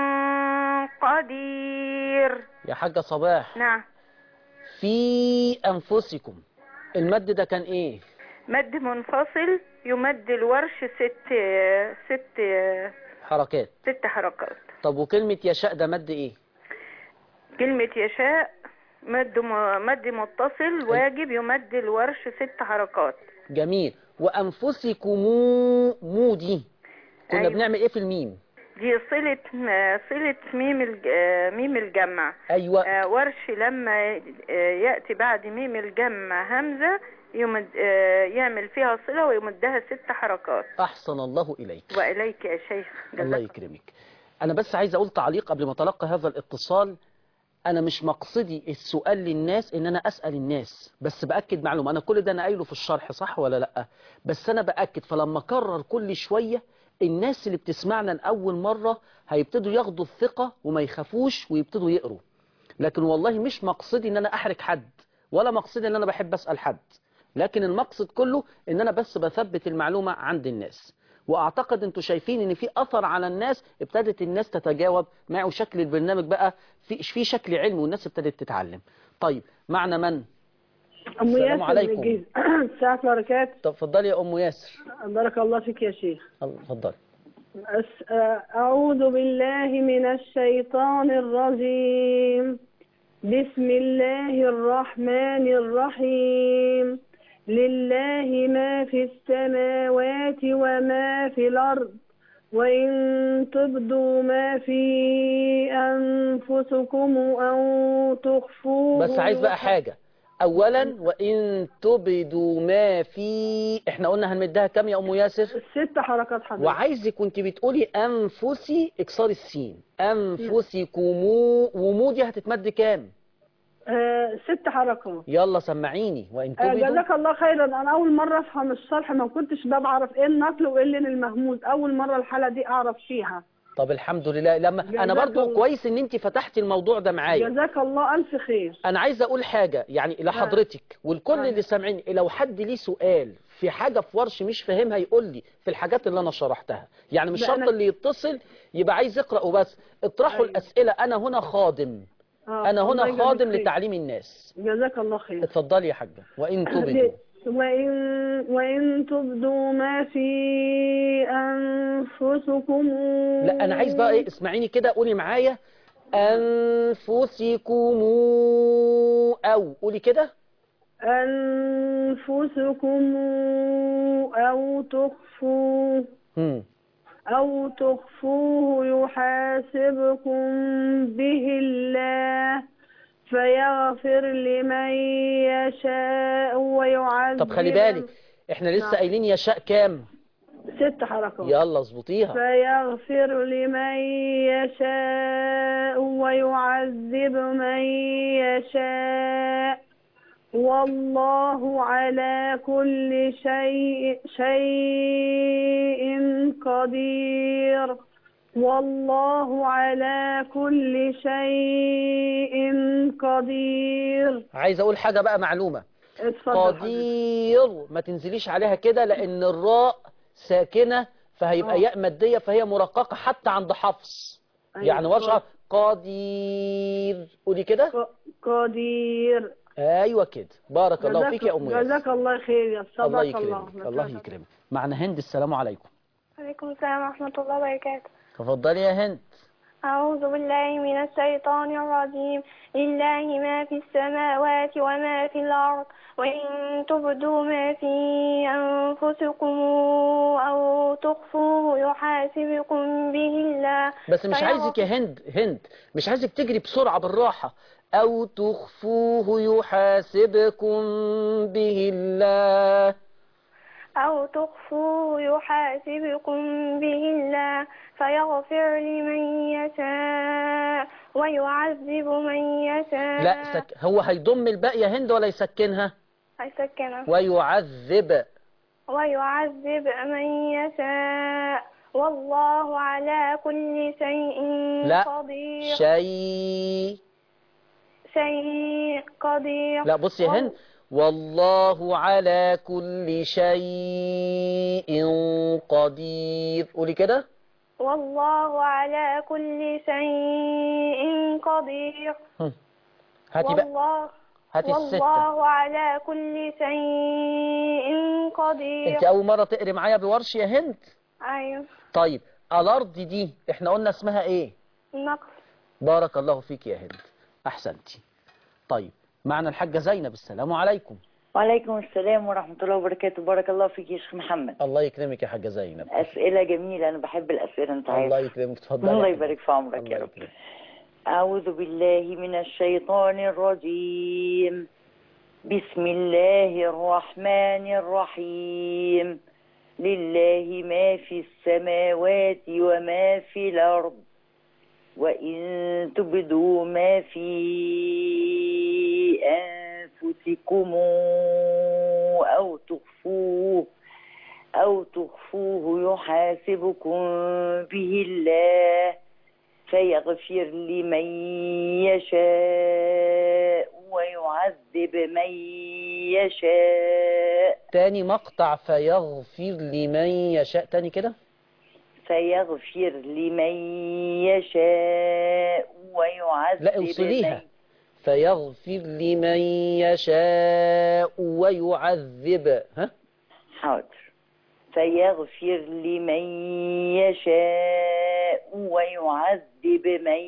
قدير يا حاجة صباح نعم في أنفسكم المد ده كان إيه مد منفصل يمد الورش ست ست حركات ست حركات طب وكلمة يشاء ده مد إيه كلمة يشاء مد م- مد متصل واجب يمد الورش ست حركات جميل وأنفسكم مو دي كنا أيوة. بنعمل إيه في الميم دي صلة صلة ميم الج- آه، ميم الجمع أيوة آه، ورش لما آه، يأتي بعد ميم الجمع همزة يمد آه، يعمل فيها صلة ويمدها ست حركات أحسن الله إليك وإليك يا شيخ الله جزاك يكرمك أنا بس عايز أقول تعليق قبل ما أتلقى هذا الاتصال أنا مش مقصدي السؤال للناس إن أنا أسأل الناس بس بأكد معلومة أنا كل ده أنا قايله في الشرح صح ولا لأ بس أنا بأكد فلما أكرر كل شوية الناس اللي بتسمعنا لأول مرة هيبتدوا ياخدوا الثقة وما يخافوش ويبتدوا يقروا لكن والله مش مقصدي ان انا احرج حد ولا مقصدي ان انا بحب اسال حد لكن المقصد كله ان انا بس بثبت المعلومه عند الناس واعتقد انتوا شايفين ان في اثر على الناس ابتدت الناس تتجاوب معه شكل البرنامج بقى في في شكل علمي والناس ابتدت تتعلم طيب معنا من أم السلام ياسر عليكم. من الجيزة. الساعة بركات طب اتفضلي يا ام ياسر بارك الله فيك يا شيخ الله، اتفضلي أس- أعوذ بالله من الشيطان الرجيم بسم الله الرحمن الرحيم لله ما في السماوات وما في الأرض وإن تبدوا ما في أنفسكم أو تخفوه بس عايز بقى حاجه اولا وان تبدوا ما في احنا قلنا هنمدها كام يا ام ياسر ست حركات حضرتك وعايزك وانت بتقولي انفسي اكسار السين انفسكم ومو دي هتتمد كام آه ست حركات يلا سمعيني وان آه، تبدوا جزاك الله خيرا انا اول مره افهم الشرح ما كنتش بقى بعرف ايه النقل وايه اللين المهموز اول مره الحاله دي اعرف فيها طب الحمد لله لما انا جزاك برضو الله. كويس ان انت فتحتي الموضوع ده معايا جزاك الله الف خير انا عايز اقول حاجه يعني لحضرتك والكل آه. اللي سامعيني لو حد ليه سؤال في حاجه في ورش مش فاهمها يقول لي في الحاجات اللي انا شرحتها يعني مش لا، شرط أنا- اللي يتصل يبقى عايز يقرا وبس اطرحوا أيوة. الاسئله انا هنا خادم آه، انا الله هنا يجزيك خادم خير. لتعليم الناس جزاك الله خير اتفضلي يا حاجه وان تبدوا وإن وإن تبدوا ما في أنفسكم لا انا عايز بقى ايه اسمعيني كده قولي معايا انفسكم او قولي كده أنفسكم أو تخفوه مم. أو تخفوه يحاسبكم به الله فيغفر لمن يشاء ويعذب طب خلي بالك احنا لسه نعم. قايلين يشاء كام ست حركات يلا اظبطيها فيغفر لمن يشاء ويعذب من يشاء والله على كل شيء شيء قدير والله على كل شيء قدير عايز اقول حاجه بقى معلومه اتفضل حضرتك. قدير ما تنزليش عليها كده لان الراء ساكنه فهيبقى آه. ياء ماديه فهي مرققه حتى عند حفص أيوة. يعني ورشه قدير قولي كده ق- قدير ايوه كده بارك الله جزاك- فيك يا ام ياسر جزاك الله خير يا الله صدق الله يكرمك الله يكرمك معنا هند السلام عليكم عليكم السلام ورحمة الله وبركاته تفضلي يا هند أعوذ بالله من الشيطان الرجيم لله ما في السماوات وما في الأرض وإن تبدوا ما في أنفسكم أو تخفوه يحاسبكم به الله بس مش فيغفر- عايزك يا هند هند مش عايزك تجري بسرعة بالراحة أو تخفوه يحاسبكم به الله أو تخفوه يحاسبكم به الله فيغفر لمن يشاء ويعذب من يشاء لا سك... هو هيضم الباء يا هند ولا يسكنها هيسكنه ويعذب ويعذب من يشاء والله على كل شيء لا قدير شيء شيء قدير لا بص يا هند والله على كل شيء قدير قولي كده والله على كل شيء قدير هم. هاتي بقى والله هاتي الستة والله على كل شيء قدير انت اول مرة تقري معايا بورش يا هند أيوة طيب الارض دي احنا قلنا اسمها ايه نقص بارك الله فيك يا هند احسنتي طيب معنا الحاجة زينب السلام عليكم وعليكم السلام ورحمة الله وبركاته بارك الله فيك يا شيخ محمد الله يكرمك يا حاجة زينب أسئلة جميلة أنا بحب الأسئلة أنت عارف الله يكرمك اتفضلي الله يا حبيبي. يبارك في عمرك يا الله رب يكرمك أعوذ بالله من الشيطان الرجيم بسم الله الرحمن الرحيم لله ما في السماوات وما في الأرض وإن تبدوا ما في أنفسكم أو تخفوه أو تخفوه يحاسبكم به الله فيغفر لمن يشاء ويعذب من يشاء تاني مقطع فيغفر لمن يشاء تاني كده فيغفر لمن يشاء ويعذب لا اوصليها من فيغفر لمن يشاء ويعذب ها حاضر فيغفر لمن يشاء ويعذب من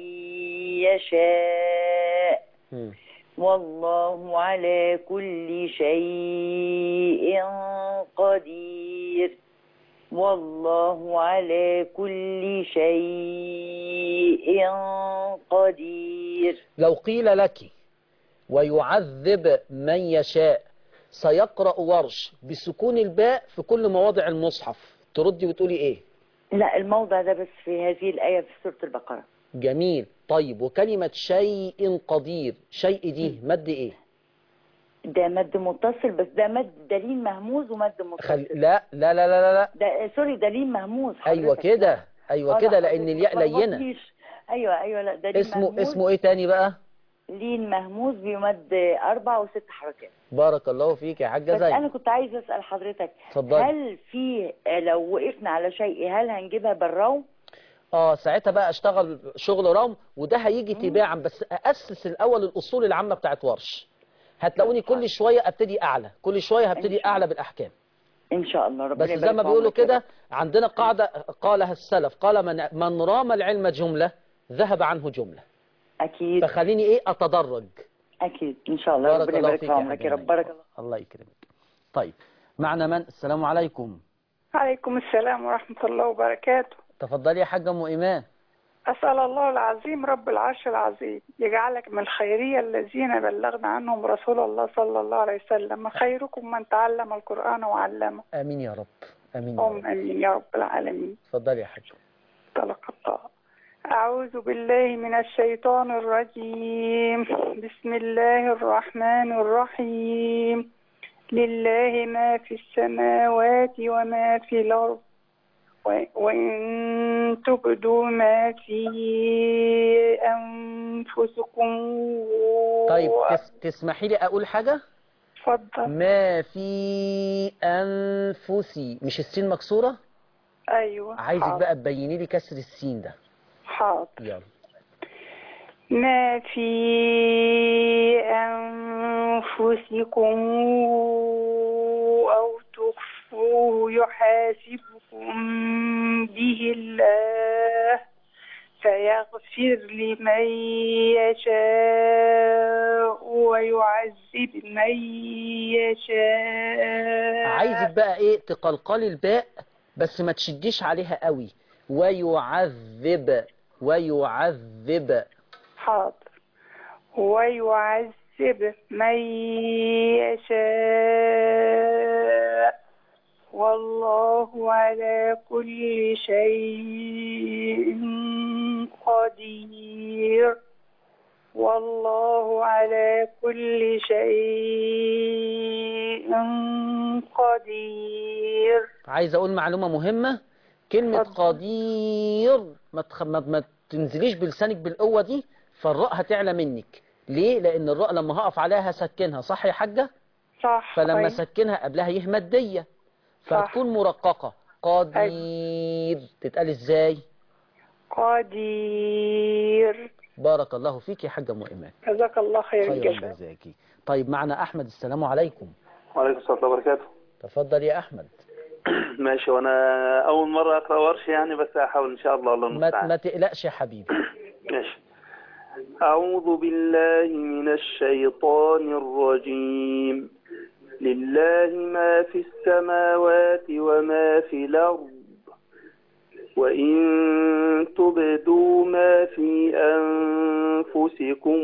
يشاء مم. والله على كل شيء قدير والله على كل شيء قدير لو قيل لك ويعذب من يشاء سيقرأ ورش بسكون الباء في كل مواضع المصحف تردي وتقولي ايه لا الموضع ده بس في هذه الآية في سورة البقرة جميل طيب وكلمة شيء قدير شيء دي مد ايه ده مد متصل بس ده مد دليل مهموز ومد متصل خل... لا لا لا لا لا, لا. ده سوري دليل مهموز ايوه حضرتك. كده ايوه آه، كده لا، لان حضرتك الياء ما لينه تلخبطنيش. ايوه ايوه لا دليل اسمه مهموز اسمه ايه تاني بقى لين مهموز بيمد اربع وست حركات بارك الله فيك يا حاجه بس انا زينب كنت عايز اسال حضرتك اتفضلي. هل في لو وقفنا على شيء هل هنجيبها بالروم اه ساعتها بقى اشتغل شغل رام وده هيجي تباعا بس اسس الاول الاصول العامه بتاعت ورش هتلاقوني كل شويه ابتدي اعلى كل شويه هبتدي اعلى بالاحكام ان شاء الله ربنا بس زي يبارك ما في بيقولوا عمرك يا كده رب. عندنا قاعده قالها السلف قال من من رام العلم جمله ذهب عنه جمله اكيد فخليني ايه اتدرج اكيد ان شاء الله بارك ربنا الله يبارك فيك في يا عمرك حاجة يا رب زينب. بارك الله الله يكرمك طيب معنا من السلام عليكم عليكم السلام ورحمة الله وبركاته تفضلي يا حاجه ام ايمان أسأل الله العظيم رب العرش العظيم يجعلك من الخيرية الذين بلغنا عنهم رسول الله صلى الله عليه وسلم خيركم من تعلم القرآن وعلمه امين يا رب امين يا رب اللهم آمين يا رب العالمين اتفضلي يا حاجه طلق الله أعوذ بالله من الشيطان الرجيم بسم الله الرحمن الرحيم لله ما في السماوات وما في الأرض و- وإن تبدوا ما في أنفسكم طيب تس تسمحي لي اقول حاجه اتفضل ما في انفسي مش السين مكسوره أيوة عايزك حاضر. بقى تبيني لي كسر السين ده حاضر يلا ما في أنفسكم أو تخفوه يحاسبكم به الله فيغفر لمن يشاء ويعذب من يشاء عايزك بقى ايه تقلقلي الباء بس ما تشديش عليها قوي ويعذب ويعذب حاضر ويعذب من يشاء والله على كل شيء قدير والله على كل شيء قدير عايز اقول معلومة مهمة كلمة قدير ما, تخ... ما... ما تنزليش بلسانك بالقوة دي فالراء هتعلى منك ليه لان الراء لما هقف عليها هسكنها صح يا حاجه صح فلما أيوة. اسكنها قبلها يه ماديه فهتكون مرققه قدير تتقال ازاي قدير بارك الله فيك يا حاجه ام ايمان جزاك الله خير خيرا الجزاء جزاكي طيب معنا احمد السلام عليكم وعليكم السلام ورحمة الله وبركاته تفضل يا احمد ماشي وانا اول مرة اقرا ورش يعني بس هحاول ان شاء الله الله ما المستعان ما تقلقش يا حبيبي ماشي أعوذ بالله من الشيطان الرجيم لله ما في السماوات وما في الأرض وإن تبدوا ما في أنفسكم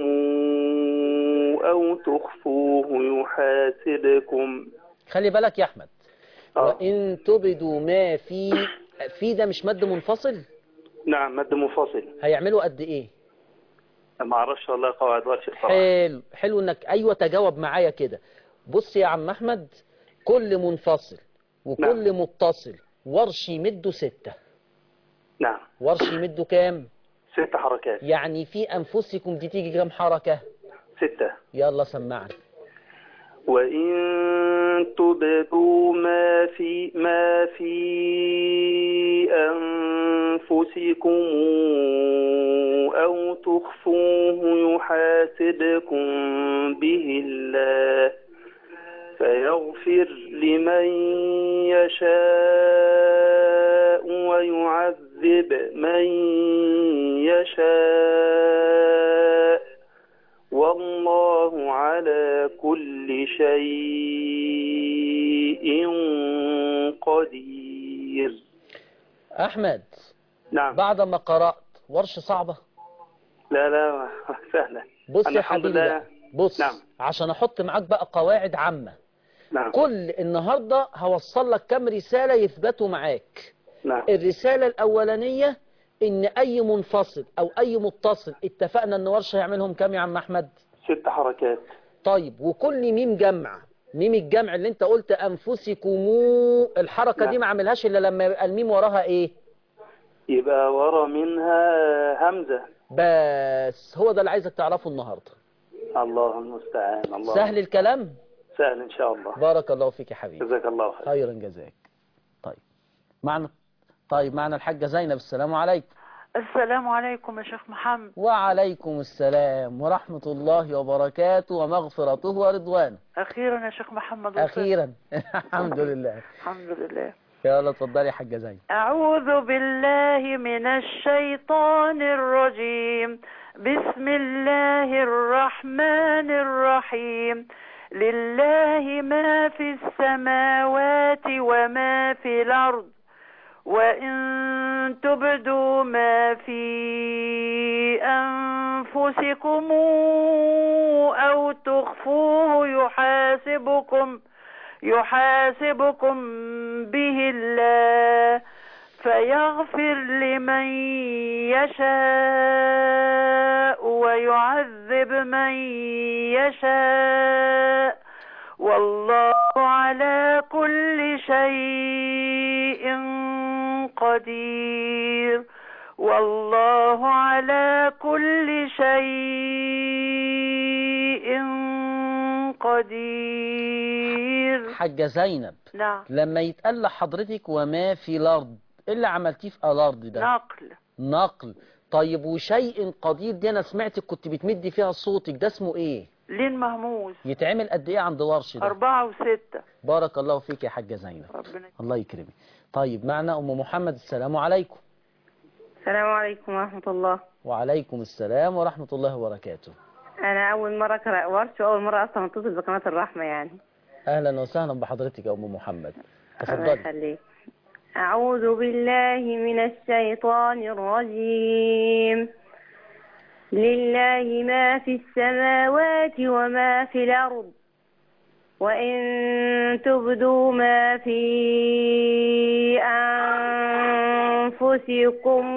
أو تخفوه يحاسبكم خلي بالك يا احمد وان تبدوا ما في في ده مش مد منفصل نعم مد منفصل هيعملوا قد ايه ما اعرفش والله قواعد ورش الصراحة حلو حلو انك ايوه تجاوب معايا كده بص يا عم احمد كل منفصل وكل متصل ورش يمده ستة نعم ورش يمده كام ست حركات يعني في انفسكم دي تيجي كام حركة ستة يلا سمعني وإن تبدوا ما في ما في أنفسكم أو تخفوه يحاسبكم به الله فيغفر لمن يشاء ويعذب من يشاء والله على كل شيء قدير احمد نعم بعد ما قرأت ورش صعبة لا لا سهلة بص أنا يا الحمد حبيبي لله- بقى بص نعم. عشان احط معاك بقى قواعد عامة نعم كل النهاردة هوصل لك كام رسالة يثبتوا معاك نعم الرسالة الأولانية إن أي منفصل أو أي متصل اتفقنا إن ورشة يعملهم كام يا عم أحمد؟ ست حركات طيب وكل ميم جمع ميم الجمع اللي أنت قلت أنفسكم الحركة دي نعم. ما عملهاش إلا لما يبقى الميم وراها إيه؟ يبقى ورا منها همزة بس هو ده اللي عايزك تعرفه النهاردة الله المستعان الله سهل الكلام؟ سهل إن شاء الله بارك الله فيك يا حبيبي جزاك الله خير خيرا جزاك طيب معنا طيب معنا الحاجة زينب السلام عليكم السلام عليكم يا شيخ محمد وعليكم السلام ورحمة الله وبركاته ومغفرته ورضوانه أخيرا يا شيخ محمد وصلت. أخيرا الحمد لله الحمد لله يلا اتفضلي يا حاجة زينب أعوذ بالله من الشيطان الرجيم بسم الله الرحمن الرحيم لله ما في السماوات وما في الأرض وإن تبدوا ما في أنفسكم أو تخفوه يحاسبكم يحاسبكم به الله فيغفر لمن يشاء ويعذب من يشاء والله على كل شيء قدير والله على كل شيء قدير حاجة زينب نعم لما يتقال لحضرتك وما في الأرض إيه اللي عملتيه في الأرض ده نقل نقل طيب وشيء قدير دي أنا سمعتك كنت بتمدي فيها صوتك ده اسمه إيه لين مهموس يتعمل قد إيه عند ورش ده أربعة وستة بارك الله فيك يا حاجة زينب ربنا الله يكرمك طيب معنا أم محمد السلام عليكم السلام عليكم ورحمة الله وعليكم السلام ورحمة الله وبركاته أنا أول مرة أقرأ ورش وأول مرة أصلا أتصل بقناة الرحمة يعني أهلا وسهلا بحضرتك يا أم محمد الله تفضلي يخليك أعوذ بالله من الشيطان الرجيم لله ما في السماوات وما في الأرض وإن تبدوا ما في أنفسكم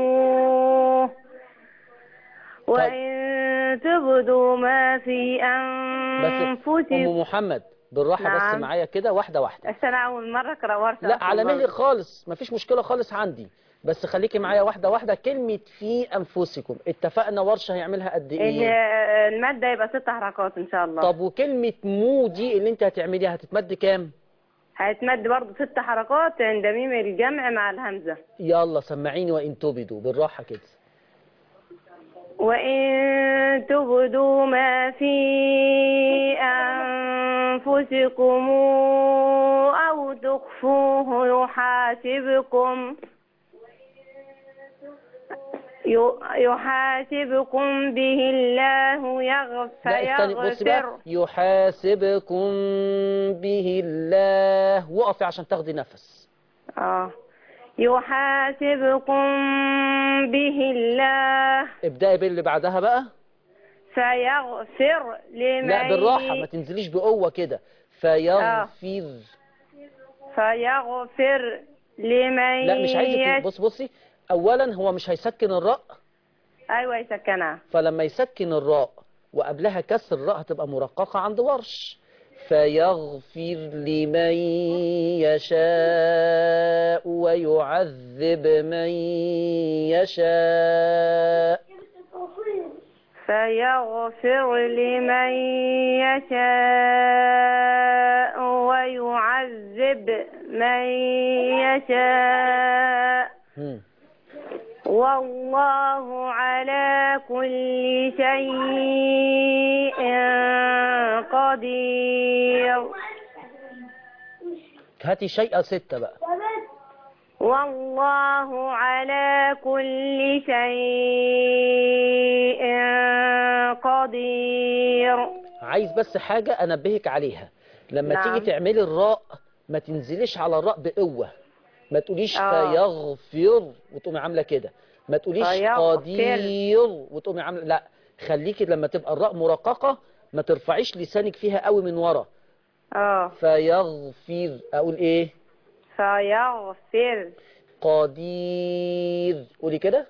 وإن تبدوا ما في بس أنفسكم أم محمد بالراحة بس نعم. معايا كده واحدة واحدة بس أنا أول مرة أقرأ ورش لا أصلاً على برضه. مهلي خالص مفيش مشكلة خالص عندي بس خليكي معايا واحدة واحدة كلمة في أنفسكم اتفقنا ورشة هيعملها قد ال- إيه المادة يبقى ست حركات ان شاء الله طب وكلمة مو دي اللي انت هتعمليها هتتمد كام هيتمد برضه ست حركات عند ميم الجمع مع الهمزة يلا سمعيني وإن تبدوا بالراحة كده وإن تبدوا ما في أنفسكم أو تخفوه يحاسبكم ي- يحاسبكم به الله يغفر لا استني بصي بقى فيغفر يحاسبكم به الله وقفي عشان تاخدي نفس آه يحاسبكم به الله ابدأي باللي بعدها بقى فيغفر لمن لا بالراحة ما تنزليش بقوة كده فيغفر فيغفر لمن لا مش عايزك يش- بص بصي اولا هو مش هيسكن الراء ايوه يسكنها فلما يسكن الراء وقبلها كسر الراء هتبقى مرققة عند ورش فيغفر لمن يشاء ويعذب من يشاء فيغفر لمن يشاء ويعذب من يشاء مم. والله على كل شيء قدير هاتي شيء ستة بقى والله على كل شيء قدير عايز بس حاجة انبهك عليها لما نعم. تيجي تعملي الراء ما تنزليش على الراء بقوة ما تقوليش آه. فيغفر وتقومي عاملة كده ما تقوليش فيغفر. قدير وتقومي عاملة لا خليكي لما تبقى الراء مرققة ما ترفعيش لسانك فيها قوي من ورا اه فيغفر اقول ايه فيغفر قدير قولي كده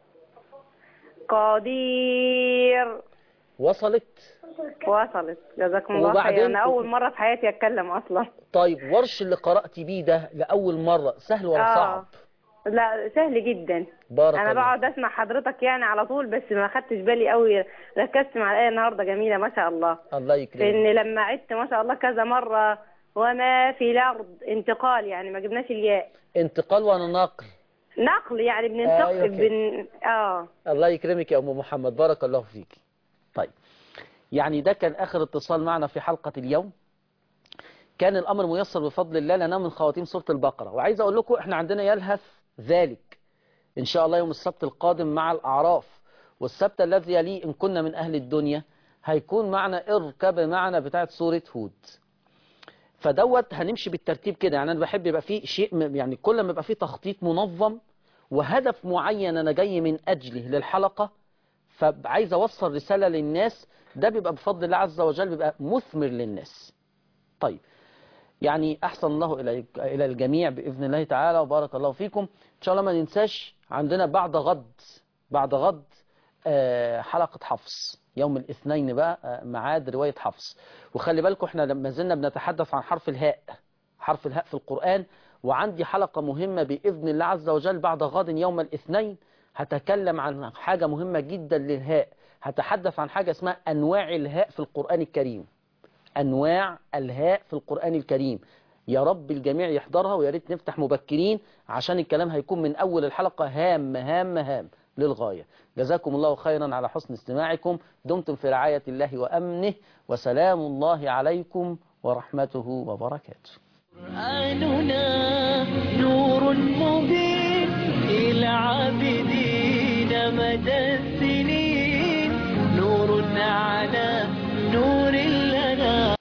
قدير وصلت وصلت جزاكم الله وبعدين- خير انا اول مره في حياتي اتكلم اصلا طيب ورش اللي قرأتي بيه ده لأول مرة سهل ولا صعب لا سهل جدا بارك انا الله بقعد اسمع حضرتك يعني على طول بس ما خدتش بالي قوي ركزت مع الايه النهارده جميله ما شاء الله الله في يكرمك ان لما عدت ما شاء الله كذا مره وما في الارض انتقال يعني ما جبناش الياء انتقال وانا نقل نقل يعني بننتقل أيوة كده. بن... اه الله يكرمك يا أم محمد بارك الله فيك طيب يعني ده كان آخر اتصال معنا في حلقة اليوم كان الأمر ميسر بفضل الله لنا من خواتيم سورة البقرة وعايز أقول لكم إحنا عندنا يلهث ذلك إن شاء الله يوم السبت القادم مع الأعراف والسبت الذي يليه إن كنا من أهل الدنيا هيكون معنا اركب معنا بتاعت سورة هود فدوت هنمشي بالترتيب كده يعني أنا بحب يبقى فيه شيء م- يعني كل ما يبقى فيه تخطيط منظم وهدف معين أنا جاي من أجله للحلقة فعايز أوصل رسالة للناس ده بيبقى بفضل الله عز وجل بيبقى مثمر للناس طيب يعني أحسن الله إلى إلى الجميع بإذن الله تعالى وبارك الله فيكم إن شاء الله ما ننساش عندنا بعد غد بعد غد آه، حلقة حفص يوم الاثنين بقى آه، ميعاد رواية حفص وخلي بالكم احنا لما زلنا بنتحدث عن حرف الهاء حرف الهاء في القرآن وعندي حلقة مهمة بإذن الله عز وجل بعد غد يوم الاثنين هتكلم عن حاجة مهمة جدا للهاء هتحدث عن حاجة اسمها أنواع الهاء في القرآن الكريم أنواع الهاء في القرآن الكريم يا رب الجميع يحضرها ويا ريت نفتح مبكرين عشان الكلام هيكون من أول الحلقة هام هام هام للغاية جزاكم الله خيرا على حسن استماعكم دمتم في رعاية الله وأمنه وسلام الله عليكم ورحمته وبركاته قرآننا نور مبين إلى عابدين مدى السنين